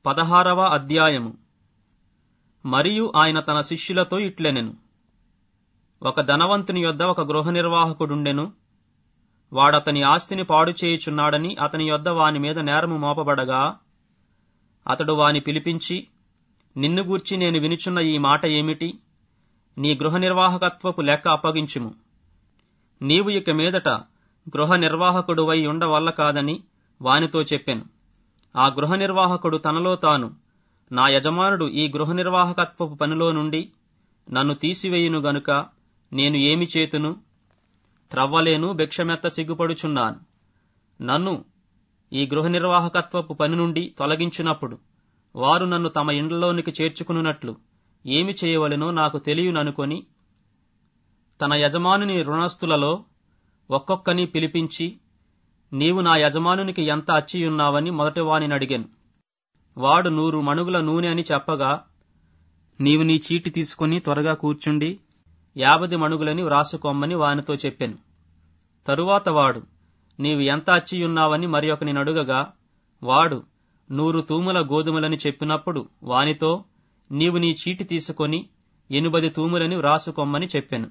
పదహారవ అధ్యాయము మరియు ఆయన తన శిష్యులతో ఇట్లెనెను ఒక ధనవంతుని యొద్ద ఒక గృహ నిర్వాహకుడుండెను వాడతని ఆస్తిని పాడు చేయుచున్నాడని అతని యొద్ద వాని మీద నేరము మోపబడగా అతడు వాని పిలిపించి నిన్ను గూర్చి నేను వినుచున్న ఈ మాట ఏమిటి నీ గృహ నిర్వాహకత్వపు లెక్క అప్పగించుము నీవు ఇక మీదట గృహ నిర్వాహకుడువై ఉండవల్ల కాదని వానితో చెప్పెను ఆ గృహ నిర్వాహకుడు తనలో తాను నా యజమానుడు ఈ గృహ నిర్వాహకత్వపు పనిలో నుండి నన్ను తీసివేయును గనుక నేను ఏమి చేతును త్రవ్వలేను భిక్షమెత్త సిగ్గుపడుచున్నాను నన్ను ఈ గృహ నిర్వాహకత్వపు పని నుండి తొలగించినప్పుడు వారు నన్ను తమ ఇండ్లలోనికి చేర్చుకున్నట్లు ఏమి చేయవలెనో నాకు తెలియననుకొని తన యజమానుని రుణస్థులలో ఒక్కొక్కని పిలిపించి నీవు నా యజమానునికి ఎంత అచ్చియున్నావని మొదటివానిని అడిగాను వాడు నూరు మణుగుల నూనె అని చెప్పగా నీవు నీ చీటి తీసుకుని త్వరగా కూర్చుండి యాభది మణుగులని వ్రాసుకోమ్మని వానితో చెప్పాను తరువాత వాడు నీవు ఎంత అచ్చియున్నావని మరి ఒకని అడుగగా వాడు నూరు తూముల గోధుమలని చెప్పినప్పుడు వానితో నీవు నీ చీటి తీసుకొని ఎనుబది తూములని వ్రాసుకోమ్మని చెప్పాను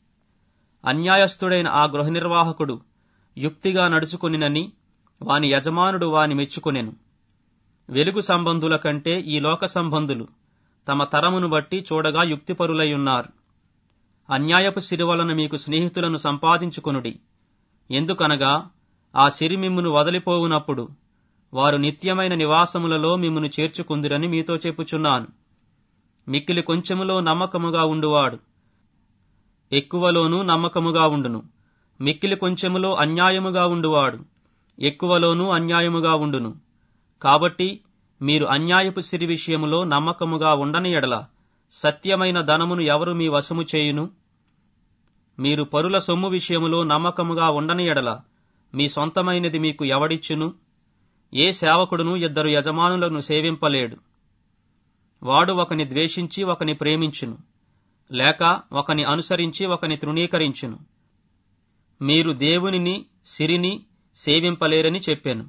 అన్యాయస్థుడైన ఆ గృహ నిర్వాహకుడు యుక్తిగా నడుచుకొనినని వాని యజమానుడు వాని మెచ్చుకొనెను వెలుగు సంబంధుల కంటే ఈ లోక సంబంధులు తమ తరమును బట్టి చూడగా యుక్తిపరులై ఉన్నారు అన్యాయపు సిరి వలన మీకు స్నేహితులను సంపాదించుకొనుడి ఎందుకనగా ఆ సిరి మిమ్మును వదిలిపోవునప్పుడు వారు నిత్యమైన నివాసములలో మిమ్మును చేర్చుకుందిరని మీతో చెప్పుచున్నాను మిక్కిలి కొంచెములో నమ్మకముగా ఉండువాడు ఎక్కువలోనూ నమ్మకముగా ఉండును మిక్కిలి కొంచెములో అన్యాయముగా ఉండువాడు ఎక్కువలోనూ అన్యాయముగా ఉండును కాబట్టి మీరు అన్యాయపు సిరి విషయములో నమ్మకముగా ఉండని ఎడల సత్యమైన ధనమును ఎవరు మీ వశము చేయును మీరు పరుల సొమ్ము విషయములో నమ్మకముగా ఉండని ఎడల మీ సొంతమైనది మీకు ఎవడిచ్చును ఏ సేవకుడును ఇద్దరు యజమానులను సేవింపలేడు వాడు ఒకని ద్వేషించి ఒకని ప్రేమించును లేక ఒకని అనుసరించి ఒకని తృణీకరించును మీరు దేవునిని సిరిని సేవింపలేరని చెప్పాను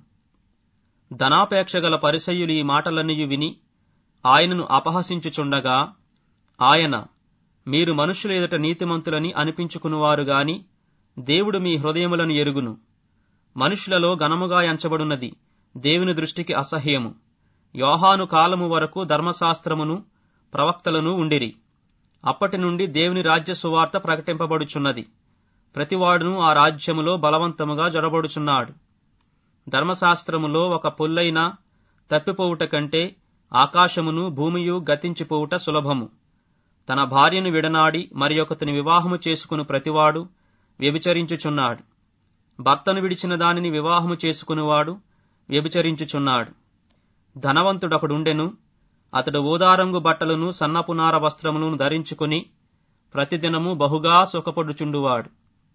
ధనాపేక్ష గల పరిసయ్యులు ఈ మాటలన్నీ విని ఆయనను అపహసించుచుండగా ఆయన మీరు మనుషుల ఎదుట నీతిమంతులని అనిపించుకునివారు గాని దేవుడు మీ హృదయములను ఎరుగును మనుషులలో ఘనముగా ఎంచబడున్నది దేవుని దృష్టికి అసహ్యము యోహాను కాలము వరకు ధర్మశాస్త్రమును ప్రవక్తలను ఉండిరి అప్పటి నుండి దేవుని రాజ్య సువార్త ప్రకటింపబడుచున్నది ప్రతివాడును ఆ రాజ్యములో బలవంతముగా జొరబడుచున్నాడు ధర్మశాస్త్రములో ఒక పొల్లైనా తప్పిపోవుట కంటే ఆకాశమును భూమియు గతించిపోవుట సులభము తన భార్యను విడనాడి మరి ఒకతిని వివాహము చేసుకుని ప్రతివాడు వ్యభిచరించుచున్నాడు భర్తను విడిచిన దానిని వివాహము చేసుకునివాడు వ్యభిచరించుచున్నాడు ధనవంతుడొకడుండెను అతడు ఊదారంగు బట్టలను సన్నపునార వస్త్రములను ధరించుకుని ప్రతిదినము బహుగా సుఖపడుచుండువాడు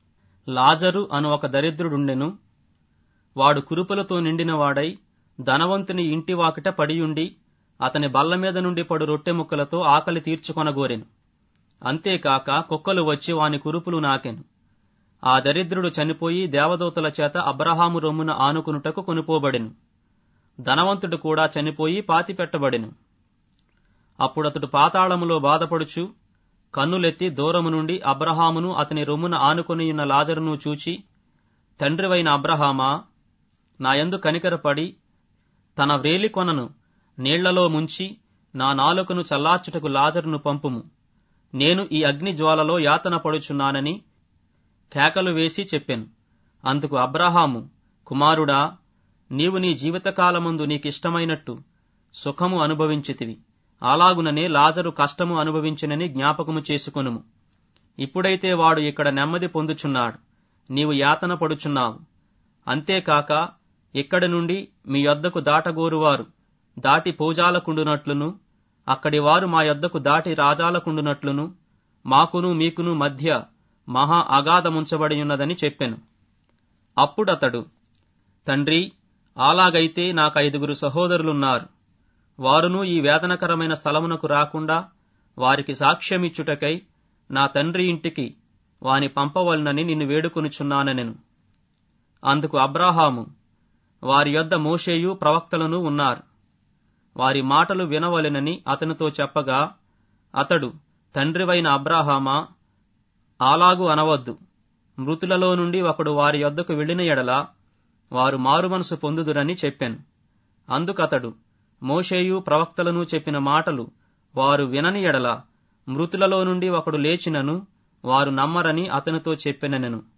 లాజరు అను ఒక దరిద్రుడుండెను వాడు కురుపులతో నిండినవాడై ధనవంతుని ఇంటి వాకిట పడియుండి అతని బల్ల మీద నుండి పడు రొట్టె ముక్కలతో ఆకలి తీర్చుకొనగోరెను అంతేకాక కుక్కలు వచ్చి వాని కురుపులు నాకెను ఆ దరిద్రుడు చనిపోయి దేవదూతల చేత అబ్రహాము రొమ్మున ఆనుకునుటకు కొనుపోబడెను ధనవంతుడు కూడా చనిపోయి పాతిపెట్టబడెను అప్పుడతడు పాతాళములో బాధపడుచు కన్నులెత్తి దూరము నుండి అబ్రహామును అతని రొమ్మున ఆనుకొనియున్న లాజరును చూచి తండ్రివైన అబ్రహామా నాయందు కనికరపడి తన వ్రేలి కొనను నీళ్లలో ముంచి నా నాలుకను చల్లార్చుటకు లాజరును పంపుము నేను ఈ అగ్ని జ్వాలలో యాతన పడుచున్నానని కేకలు వేసి చెప్పెను అందుకు అబ్రహాము కుమారుడా నీవు నీ జీవితకాలమందు నీకిష్టమైనట్టు సుఖము అనుభవించితివి అలాగుననే లాజరు కష్టము అనుభవించినని జ్ఞాపకము చేసుకొనుము ఇప్పుడైతే వాడు ఇక్కడ నెమ్మది పొందుచున్నాడు నీవు యాతన పడుచున్నావు అంతేకాక ఇక్కడి నుండి మీ యొద్దకు దాటగోరువారు దాటి పూజాలకుండునట్లును అక్కడి వారు మా యొద్దకు దాటి రాజాలకుండునట్లును మాకును మీకును మధ్య మహా అగాధముంచబడి ఉన్నదని చెప్పెను అప్పుడతడు తండ్రి అలాగైతే నాకు ఐదుగురు సహోదరులున్నారు వారును ఈ వేదనకరమైన స్థలమునకు రాకుండా వారికి సాక్ష్యమిచ్చుటకై నా తండ్రి ఇంటికి వాని పంపవలనని నిన్ను వేడుకొనుచున్నానెను అందుకు అబ్రాహాము వారి యొద్ద మోషేయు ప్రవక్తలను ఉన్నారు వారి మాటలు వినవలెనని అతనితో చెప్పగా అతడు తండ్రివైన అబ్రాహామా అలాగు అనవద్దు మృతులలో నుండి ఒకడు వారి యొద్దకు వెళ్లిన ఎడల వారు మారుమనసు పొందుదురని చెప్పాను అందుకతడు మోషేయు ప్రవక్తలను చెప్పిన మాటలు వారు వినని ఎడల మృతులలో నుండి ఒకడు లేచినను వారు నమ్మరని అతనితో చెప్పెనెను